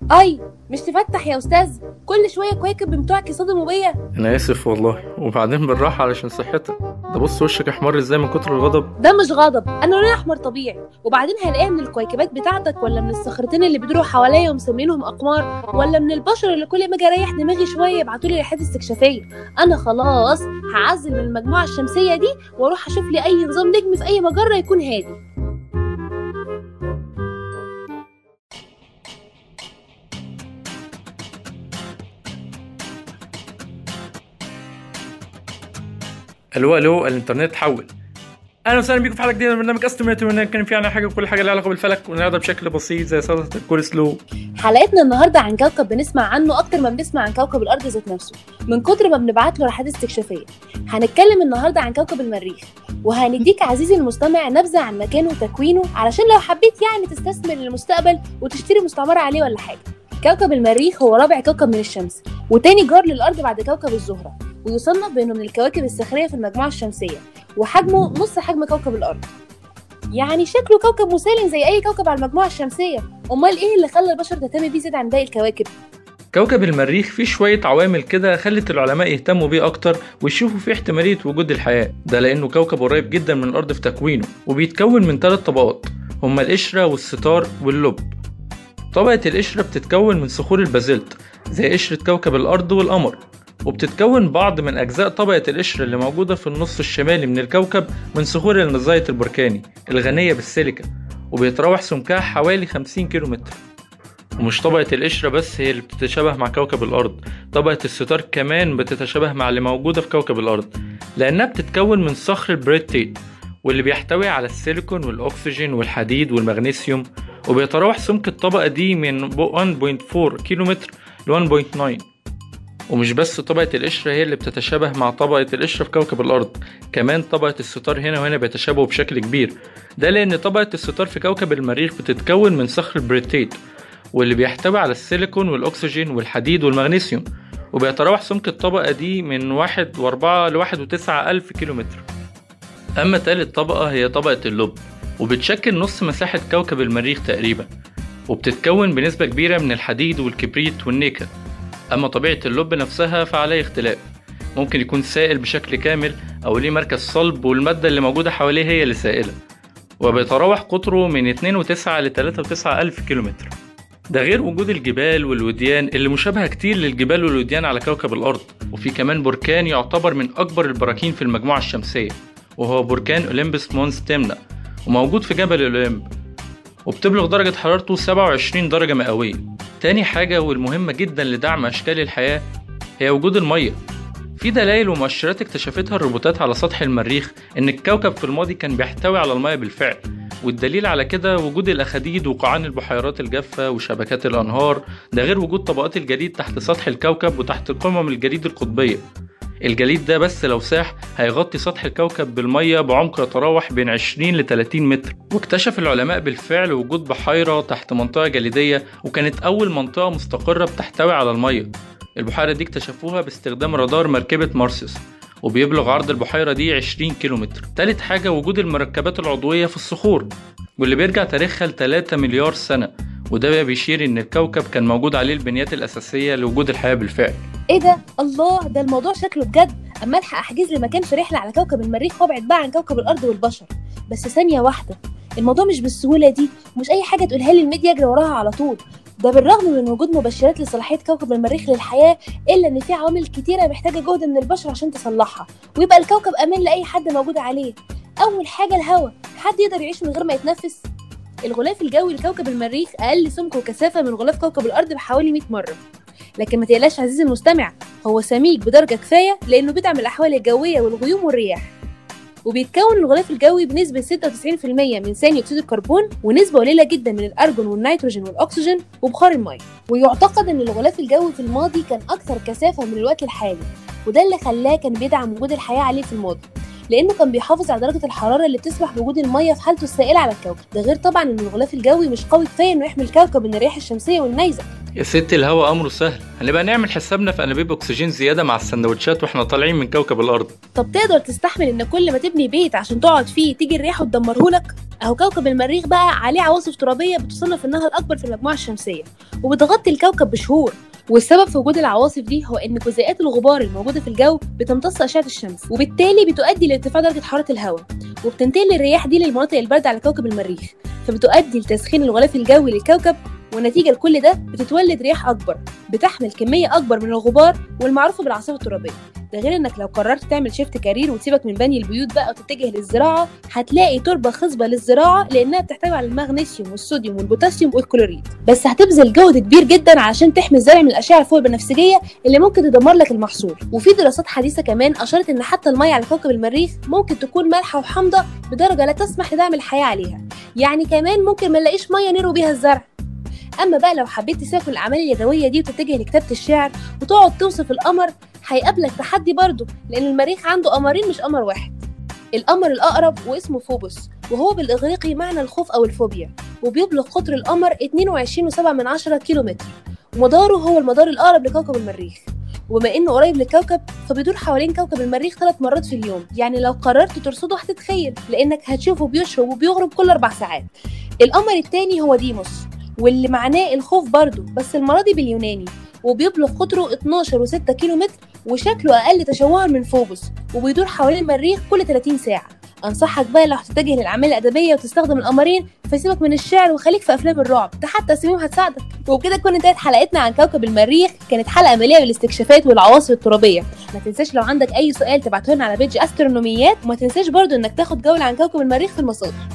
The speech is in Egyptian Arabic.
اي مش تفتح يا استاذ كل شويه كواكب بتوعك يصطدموا بيا انا اسف والله وبعدين بالراحه علشان صحتك ده بص وشك احمر ازاي من كتر الغضب ده مش غضب انا لوني احمر طبيعي وبعدين هلاقيها من الكويكبات بتاعتك ولا من الصخرتين اللي بيدوروا حواليا ومسمينهم اقمار ولا من البشر اللي كل ما اجي اريح دماغي شويه يبعتوا لي رحلات استكشافيه انا خلاص هعزل من المجموعه الشمسيه دي واروح اشوف لي اي نظام نجم في اي مجره يكون هادي الو الو الانترنت حول اهلا وسهلا بيكم في حلقه جديده من برنامج استميت ونتكلم فيه عن حاجه وكل حاجه لها علاقه بالفلك ونعرضها بشكل بسيط زي سلطه الكول سلو حلقتنا النهارده عن كوكب بنسمع عنه اكتر ما بنسمع عن كوكب الارض ذات نفسه من كتر ما بنبعت له رحلات استكشافيه هنتكلم النهارده عن كوكب المريخ وهنديك عزيزي المستمع نبذه عن مكانه وتكوينه علشان لو حبيت يعني تستثمر للمستقبل وتشتري مستعمره عليه ولا حاجه كوكب المريخ هو رابع كوكب من الشمس وتاني جار للارض بعد كوكب الزهره ويصنف بانه من الكواكب الصخريه في المجموعه الشمسيه وحجمه نص حجم كوكب الارض يعني شكله كوكب مسالم زي اي كوكب على المجموعه الشمسيه امال ايه اللي خلى البشر تهتم بيه زيادة عن باقي الكواكب كوكب المريخ فيه شوية عوامل كده خلت العلماء يهتموا بيه أكتر ويشوفوا فيه احتمالية وجود الحياة ده لأنه كوكب قريب جدا من الأرض في تكوينه وبيتكون من ثلاث طبقات هما القشرة والستار واللب طبقة القشرة بتتكون من صخور البازلت زي قشرة كوكب الأرض والقمر وبتتكون بعض من أجزاء طبقة القشرة اللي موجودة في النص الشمالي من الكوكب من صخور النزايت البركاني الغنية بالسيليكا وبيتراوح سمكها حوالي 50 كيلومتر ومش طبقة القشرة بس هي اللي بتتشابه مع كوكب الأرض طبقة الستار كمان بتتشابه مع اللي موجودة في كوكب الأرض لأنها بتتكون من صخر البريتيت واللي بيحتوي على السيليكون والأكسجين والحديد والمغنيسيوم وبيتراوح سمك الطبقة دي من 1.4 كيلومتر ل 1.9 ومش بس طبقة القشرة هي اللي بتتشابه مع طبقة القشرة في كوكب الأرض كمان طبقة الستار هنا وهنا بيتشابهوا بشكل كبير ده لأن طبقة الستار في كوكب المريخ بتتكون من صخر البريتيت واللي بيحتوي على السيليكون والأكسجين والحديد والمغنيسيوم وبيتراوح سمك الطبقة دي من واحد وأربعة لواحد وتسعة ألف كيلومتر أما تالت طبقة هي طبقة اللب وبتشكل نص مساحة كوكب المريخ تقريبا وبتتكون بنسبة كبيرة من الحديد والكبريت والنيكل أما طبيعة اللب نفسها فعليه اختلاف ممكن يكون سائل بشكل كامل أو ليه مركز صلب والمادة اللي موجودة حواليه هي اللي سائلة وبيتراوح قطره من 2.9 ل 3.9 ألف كيلومتر ده غير وجود الجبال والوديان اللي مشابهة كتير للجبال والوديان على كوكب الأرض وفي كمان بركان يعتبر من أكبر البراكين في المجموعة الشمسية وهو بركان أولمبس مونز تيمنا وموجود في جبل الأولمب وبتبلغ درجة حرارته 27 درجة مئوية تاني حاجة والمهمة جدا لدعم أشكال الحياة هي وجود المية في دلائل ومؤشرات اكتشفتها الروبوتات على سطح المريخ إن الكوكب في الماضي كان بيحتوي على المية بالفعل والدليل على كده وجود الأخاديد وقاعان البحيرات الجافة وشبكات الأنهار ده غير وجود طبقات الجليد تحت سطح الكوكب وتحت قمم الجليد القطبية الجليد ده بس لو ساح هيغطي سطح الكوكب بالمية بعمق يتراوح بين 20 ل 30 متر واكتشف العلماء بالفعل وجود بحيرة تحت منطقة جليدية وكانت أول منطقة مستقرة بتحتوي على المية البحيرة دي اكتشفوها باستخدام رادار مركبة مارسيس وبيبلغ عرض البحيرة دي 20 كيلومتر تالت حاجة وجود المركبات العضوية في الصخور واللي بيرجع تاريخها ل 3 مليار سنة وده بيشير إن الكوكب كان موجود عليه البنيات الأساسية لوجود الحياة بالفعل ايه ده الله ده الموضوع شكله بجد اما الحق احجز لي مكان في رحله على كوكب المريخ وابعد بقى عن كوكب الارض والبشر بس ثانيه واحده الموضوع مش بالسهوله دي ومش اي حاجه تقولها لي الميديا اجري وراها على طول ده بالرغم من وجود مبشرات لصلاحيه كوكب المريخ للحياه الا ان في عوامل كتيره محتاجه جهد من البشر عشان تصلحها ويبقى الكوكب امان لاي حد موجود عليه اول حاجه الهواء حد يقدر يعيش من غير ما يتنفس الغلاف الجوي لكوكب المريخ اقل سمك وكثافه من غلاف كوكب الارض بحوالي 100 مره لكن ما تقلقش عزيزي المستمع هو سميك بدرجة كفاية لأنه بيدعم الأحوال الجوية والغيوم والرياح وبيتكون الغلاف الجوي بنسبة 96% من ثاني أكسيد الكربون ونسبة قليلة جدا من الأرجون والنيتروجين والأكسجين وبخار المية ويعتقد أن الغلاف الجوي في الماضي كان أكثر كثافة من الوقت الحالي وده اللي خلاه كان بيدعم وجود الحياة عليه في الماضي لانه كان بيحافظ على درجه الحراره اللي بتسمح بوجود الميه في حالته السائله على الكوكب ده غير طبعا ان الغلاف الجوي مش قوي كفايه انه يحمي الكوكب من الرياح الشمسيه والنيزك يا ست الهوا امره سهل هنبقى نعمل حسابنا في انابيب اكسجين زياده مع السندوتشات واحنا طالعين من كوكب الارض طب تقدر تستحمل ان كل ما تبني بيت عشان تقعد فيه تيجي الرياح وتدمرهولك اهو كوكب المريخ بقى عليه عواصف ترابيه بتصنف انها الاكبر في المجموعه الشمسيه وبتغطي الكوكب بشهور والسبب في وجود العواصف دي هو ان جزيئات الغبار الموجوده في الجو بتمتص اشعه الشمس وبالتالي بتؤدي لارتفاع درجه حراره الهواء وبتنتقل الرياح دي للمناطق البارده على كوكب المريخ فبتؤدي لتسخين الغلاف الجوي للكوكب ونتيجة لكل ده بتتولد رياح أكبر بتحمل كمية أكبر من الغبار والمعروفة بالعاصفة الترابية ده غير انك لو قررت تعمل شيفت كارير وتسيبك من بني البيوت بقى وتتجه للزراعة هتلاقي تربة خصبة للزراعة لأنها بتحتوي على المغنيسيوم والصوديوم والبوتاسيوم والكلوريد بس هتبذل جهد كبير جدا عشان تحمي الزرع من الأشعة الفوق البنفسجية اللي ممكن تدمر لك المحصول وفي دراسات حديثة كمان أشارت إن حتى المية على كوكب المريخ ممكن تكون مالحة وحامضة بدرجة لا تسمح لدعم الحياة عليها يعني كمان ممكن ما نلاقيش مية نروي بيها الزرع اما بقى لو حبيت تسيبك من الاعمال اليدويه دي وتتجه لكتابه الشعر وتقعد توصف القمر هيقابلك تحدي برضه لان المريخ عنده قمرين مش قمر واحد القمر الاقرب واسمه فوبوس وهو بالاغريقي معنى الخوف او الفوبيا وبيبلغ قطر القمر 22.7 من عشرة كيلو متر ومداره هو المدار الاقرب لكوكب المريخ وبما انه قريب للكوكب فبيدور حوالين كوكب المريخ ثلاث مرات في اليوم يعني لو قررت ترصده هتتخيل لانك هتشوفه بيشرب وبيغرب كل اربع ساعات القمر التاني هو ديموس واللي معناه الخوف برضه بس المرة دي باليوناني وبيبلغ قطره 12.6 كيلو متر وشكله أقل تشوها من فوبوس وبيدور حوالين المريخ كل 30 ساعة أنصحك بقى لو هتتجه للأعمال الأدبية وتستخدم القمرين فسيبك من الشعر وخليك في أفلام الرعب ده حتى سميم هتساعدك وبكده تكون انتهت حلقتنا عن كوكب المريخ كانت حلقة مليئة بالاستكشافات والعواصف الترابية ما تنساش لو عندك أي سؤال تبعته لنا على بيج أسترونوميات وما تنساش برضو إنك تاخد جولة عن كوكب المريخ في المصادر